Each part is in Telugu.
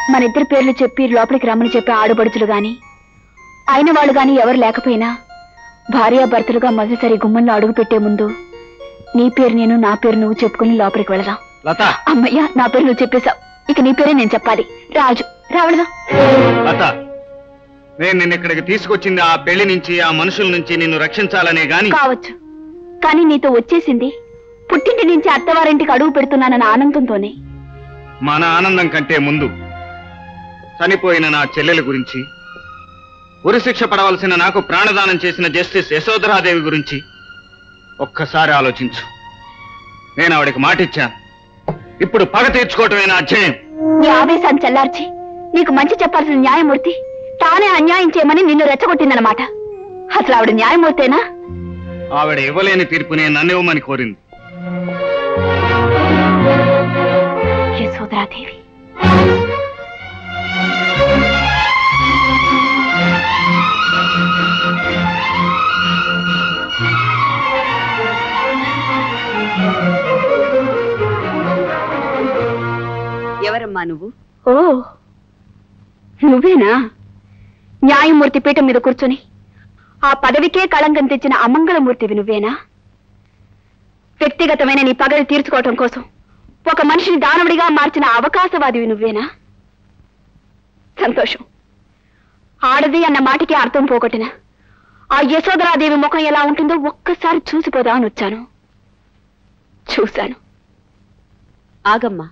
మన ఇద్దరి పేర్లు చెప్పి లోపలికి రమ్మని చెప్పే ఆడబడుచులు గాని అయిన వాళ్ళు గాని ఎవరు లేకపోయినా భార్యాభర్తలుగా మొదటిసారి గుమ్మంలో అడుగు పెట్టే ముందు నీ పేరు నేను నా పేరు నువ్వు చెప్పుకుని లోపలికి వెళదాం లత అమ్మయ్య నా పేరు నువ్వు చెప్పేశావు ఇక నీ పేరే నేను చెప్పాలి రాజు రావడదాం లత నేను నిన్ను ఇక్కడికి తీసుకొచ్చింది ఆ పెళ్లి నుంచి ఆ మనుషుల నుంచి నిన్ను రక్షించాలనే గాని కావచ్చు కానీ నీతో వచ్చేసింది పుట్టింటి నుంచి అత్తవారింటికి అడుగు పెడుతున్నానన్న ఆనందంతోనే మన ఆనందం కంటే ముందు చనిపోయిన నా చెల్లెల గురించి ఉరిశిక్ష పడవలసిన నాకు ప్రాణదానం చేసిన జస్టిస్ యశోధరాదేవి గురించి ఒక్కసారి ఆలోచించు నేను ఆవిడకి మాటిచ్చాను ఇప్పుడు పగ తీర్చుకోవటమే నా అధ్యయం నీ ఆవేశాన్ని చల్లార్చి నీకు మంచి చెప్పాల్సిన న్యాయమూర్తి తానే అన్యాయం చేయమని నిన్ను రెచ్చగొట్టిందనమాట అసలు ఆవిడ న్యాయమూర్తేనా ఆవిడ ఇవ్వలేని తీర్పునే నన్నివ్వమని కోరింది యశోదరాదేవి ఎవరమ్మా నువ్వు ఓ నువ్వేనా న్యాయమూర్తి పీఠం మీద కూర్చొని ఆ పదవికే కళంకం తెచ్చిన అమంగళమూర్తివి నువ్వేనా వ్యక్తిగతమైన నీ పగలు తీర్చుకోవటం కోసం ఒక మనిషిని దానవుడిగా మార్చిన అవకాశవాదివి నువ్వేనా సంతోషం ఆడది అన్న మాటకి అర్థం పోగొట్టిన ఆ యశోదరాదేవి ముఖం ఎలా ఉంటుందో ఒక్కసారి చూసిపోదామని వచ్చాను చూశాను ఆగమ్మా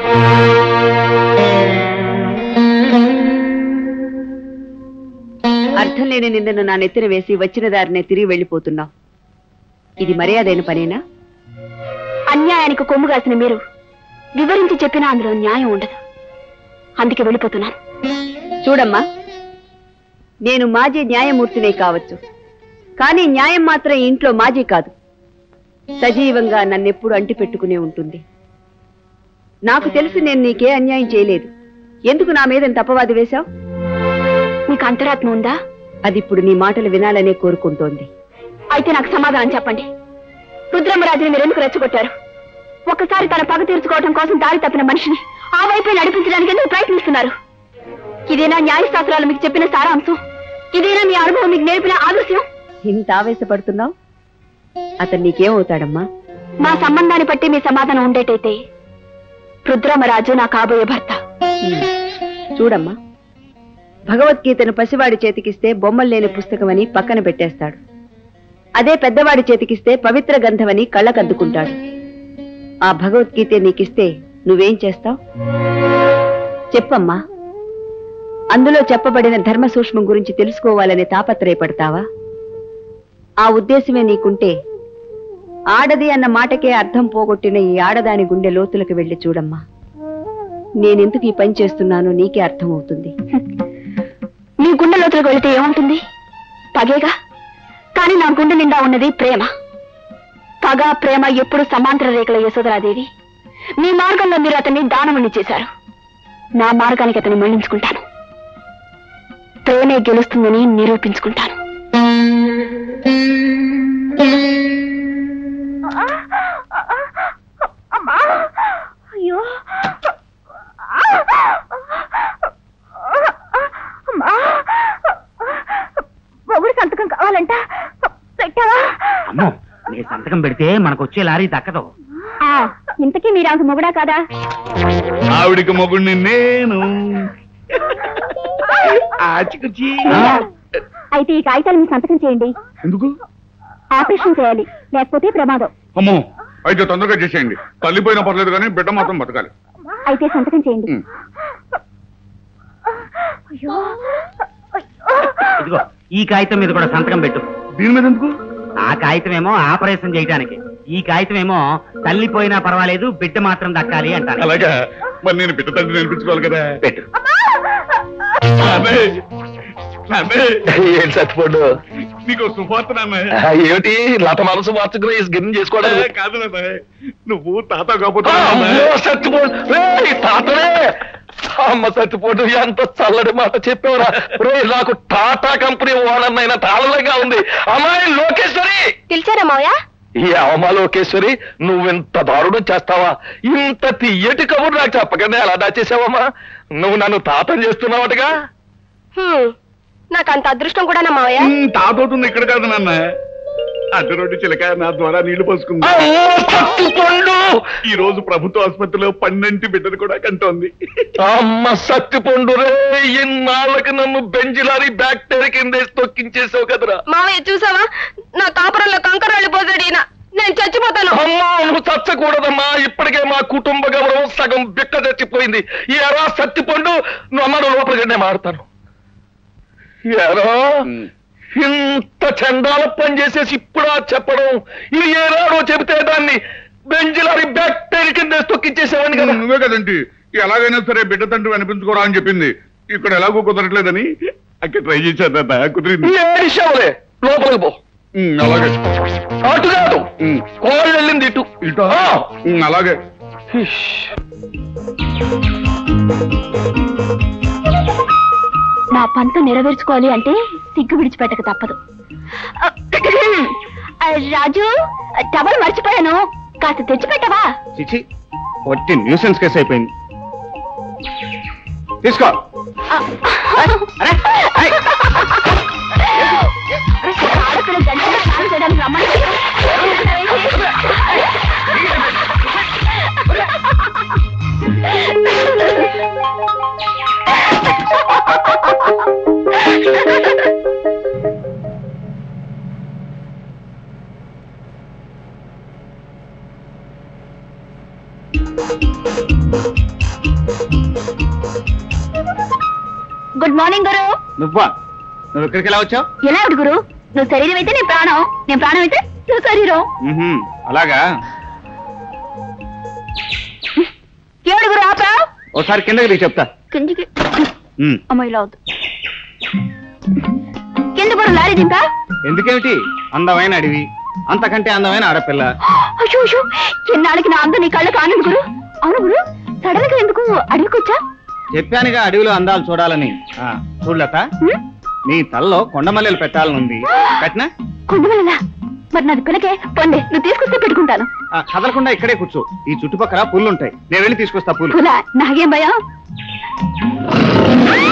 అర్థం లేని నిందను నా నెత్తిన వేసి వచ్చిన దారినే తిరిగి వెళ్ళిపోతున్నావు ఇది మర్యాదైన పనేనా అన్యాయానికి కొమ్ము కాసిన మీరు వివరించి చెప్పినా అందులో న్యాయం ఉండదు అందుకే వెళ్ళిపోతున్నాను చూడమ్మా నేను మాజీ న్యాయమూర్తినే కావచ్చు కానీ న్యాయం మాత్రం ఈ ఇంట్లో మాజీ కాదు సజీవంగా నన్నెప్పుడు అంటి పెట్టుకునే ఉంటుంది నాకు తెలుసు నేను నీకే అన్యాయం చేయలేదు ఎందుకు నా మీద ఇంత అపవాది వేశావు మీకు అంతరాత్మ ఉందా అది ఇప్పుడు నీ మాటలు వినాలనే కోరుకుంటోంది అయితే నాకు సమాధానం చెప్పండి రుద్రమరాజుని మీరు ఎందుకు రెచ్చగొట్టారు ఒక్కసారి తన పగ తీర్చుకోవడం కోసం దారి తప్పిన మనిషిని ఆ వైపే నడిపించడానికి ఎందుకు ప్రయత్నిస్తున్నారు ఇదేనా న్యాయశాస్త్రాలు మీకు చెప్పిన సారాంశం ఇదేనా మీ అనుభవం మీకు నేర్పిన ఆదర్శం ఇంత ఆవేశపడుతున్నావు అతను నీకేమవుతాడమ్మా మా సంబంధాన్ని బట్టి మీ సమాధానం ఉండేటైతే రుద్రమరాజు నా కాబోయే భర్త ఉమ్. చూడమ్మా భగవద్గీతను పసివాడి చేతికిస్తే బొమ్మలు లేని పుస్తకమని పక్కన పెట్టేస్తాడు అదే పెద్దవాడి చేతికిస్తే పవిత్ర గంధమని కళ్ళకద్దుకుంటాడు ఆ భగవద్గీత నీకిస్తే నువ్వేం చేస్తావు చెప్పమ్మా అందులో చెప్పబడిన ధర్మ సూక్ష్మం గురించి తెలుసుకోవాలని తాపత్రయపడతావా ఆ ఉద్దేశమే నీకుంటే ఆడది అన్న మాటకే అర్థం పోగొట్టిన ఈ ఆడదాని గుండె లోతులకు వెళ్లి చూడమ్మా నేనెందుకు ఈ పని చేస్తున్నానో నీకే అర్థమవుతుంది మీ గుండె లోతులకు వెళితే ఏముంటుంది పగేగా కానీ నా గుండె నిండా ఉన్నది ప్రేమ పగ ప్రేమ ఎప్పుడు సమాంతర రేఖల యశోదరాదేవి మీ మార్గంలో మీరు అతన్ని దానముని చేశారు నా మార్గానికి అతన్ని మళ్లించుకుంటాను ప్రేమే గెలుస్తుందని నిరూపించుకుంటాను అయ్యో మొగుడు సంతకం కావాలంట పెట్టావా అమ్మో నీ సంతకం పెడితే మనకు వచ్చే లారీ దక్కదు ఇంతకీ మీరు ఆమె మొగుడా కాదా ఆవిడికి మొగుడిని నేను ఆచికుచి అయితే ఈ కాగితాలు మీ సంతకం చేయండి ఎందుకు ఆపరేషన్ చేయాలి లేకపోతే ప్రమాదం అమ్మో అయితే తొందరగా చేసేయండి తల్లిపోయినా పర్లేదు కానీ బిడ్డ మాత్రం బతకాలి అయితే సంతకం చేయండి ఉమ్. ఇదిగో ఈ కాగితం మీద కూడా సంతకం పెట్టు దీని మీద ఎందుకు ఆ కాగితం ఏమో ఆపరేషన్ చేయడానికి ఈ కాగితం ఏమో తల్లిపోయినా పర్వాలేదు బిడ్డ మాత్రం దక్కాలి అంటారు అలాగా మరి నేను బిడ్డ తండ్రి నేర్పించుకోవాలి కదా పెట్టు నాన్నే, నాన్నే, ఏం చచ్చిపోడు నీకు సువార్త నాన్న ఏమిటి లత మనసు మార్చుకుని ఈ గిన్నె చేసుకోవడం కాదు నాన్న నువ్వు తాత కాకపోతే నాన్న. చచ్చిపోడు రేయ్, తాతనే అమ్మ చచ్చిపోటు ఎంత చల్లడి మాట చెప్పావురా రే నాకు టాటా కంపెనీ ఓనర్ అయిన తాళలంగా ఉంది అమ్మాయి లోకేశ్వరి పిలిచారా మావయ్య ఈ అవమా లోకేశ్వరి నువ్వింత దారుణం చేస్తావా ఇంత తీయటి కబురు నాకు చెప్పకనే ఎలా దాచేసావమ్మా నువ్వు నన్ను తాతం చేస్తున్నావటగా నాకు అంత అదృష్టం కూడా నా మావయ్య తాతోటుంది ఇక్కడ కాదు నాన్న అడ్డు రోడ్డు చిలక నా ద్వారా నీళ్లు పోసుకుంది అమ్మో, సత్తుపండు ఈ రోజు ప్రభుత్వ ఆసుపత్రిలో పన్నెంటి బిడ్డలు కూడా కంటోంది అమ్మ సత్తిపండు రే ఇన్నాళ్ళకి నన్ను బెంజిలారి బ్యాక్టీరియా కింద తొక్కించేసావు కదరా మావయ్య చూసావా నా కాపురంలో కంకరాళ్ళు పోసాడు ఈయన నేను చచ్చిపోతాను అమ్మా నువ్వు చచ్చకూడదమ్మా ఇప్పటికే మా కుటుంబ గౌరవం సగం బిక్క చచ్చిపోయింది ఈ ఎరా సత్తిపండు నువ్వు అమ్మ నువ్వు లోపలికి నేను మారుతాను ఎరా ఇంత చండాల పని చేసేసి ఇప్పుడా చెప్పడం ఇది ఏనాడో చెబితే దాన్ని బెంజిలారి బ్యాక్టీరియా కింద తొక్కించేసేవాడిని కదా నువ్వే కదండి ఎలాగైనా సరే బిడ్డ తండ్రి అనిపించుకోరా అని చెప్పింది ఇక్కడ ఎలాగో కుదరట్లేదని అక్కడ ట్రై చేశాను కుదిరింది ఏడిశావులే లోపలికి పో ఉమ్, అలాగే అటు కాదు ఉమ్, కోళ్ళు వెళ్ళింది ఇటు ఇటా ఆ. ఉమ్, అలాగే నా పంత నెరవేర్చుకోవాలి అంటే సిగ్గు విడిచిపెట్టక తప్పదు ఆ, రాజు టవల్ మర్చిపోయాను కాస్త తెచ్చిపెట్టవా చిచి ఒట్టి న్యూసెన్స్ కేసు అయిపోయింది తీసుకో ఆ, అరే, అయ్. ఆడపిల్ల జంటగా స్నానం చేయడానికి రమ్మని గుడ్ మార్నింగ్ గురు నువ్వా నువ్వు ఇక్కడికి ఎలా వచ్చావు ఎలా ఉంది గురు నువ్వు శరీరం అయితే నేను ప్రాణం నేను ప్రాణం అయితే నువ్వు శరీరం మ్మ్హ్మ్, అలాగా ఏడు గురు ఆపా ఓసారి కిందకి దిగి చెప్తా కిందికి మ్మ్. అమ్మ ఇలా వద్దు కింద గురు లారీ దింపా ఎందుకేమిటి అందమైన అడివి అంతకంటే అందమైన ఆడపిల్ల అయ్యో అయ్యో ఎన్నాళ్ళకి నా అందం నీ కళ్ళకు ఆనంద్ గురు అవును గురు సడన్ గా ఎందుకు అడుగుకొచ్చా చెప్పానుగా అడవిలో అందాలు చూడాలని ఆ, చూడలత నీ తల్లో కొండమల్లెలు పెట్టాలనుంది కట్నా కొండమల్ల మరి నాది పిల్లకే పొందే నువ్వు తీసుకొస్తే పెట్టుకుంటాను ఆ, కదలకుండా ఇక్కడే కూర్చో ఈ చుట్టుపక్కల పుల్లు ఉంటాయి నేను వెళ్ళి తీసుకొస్తా పూలు కులా నాకేం భయం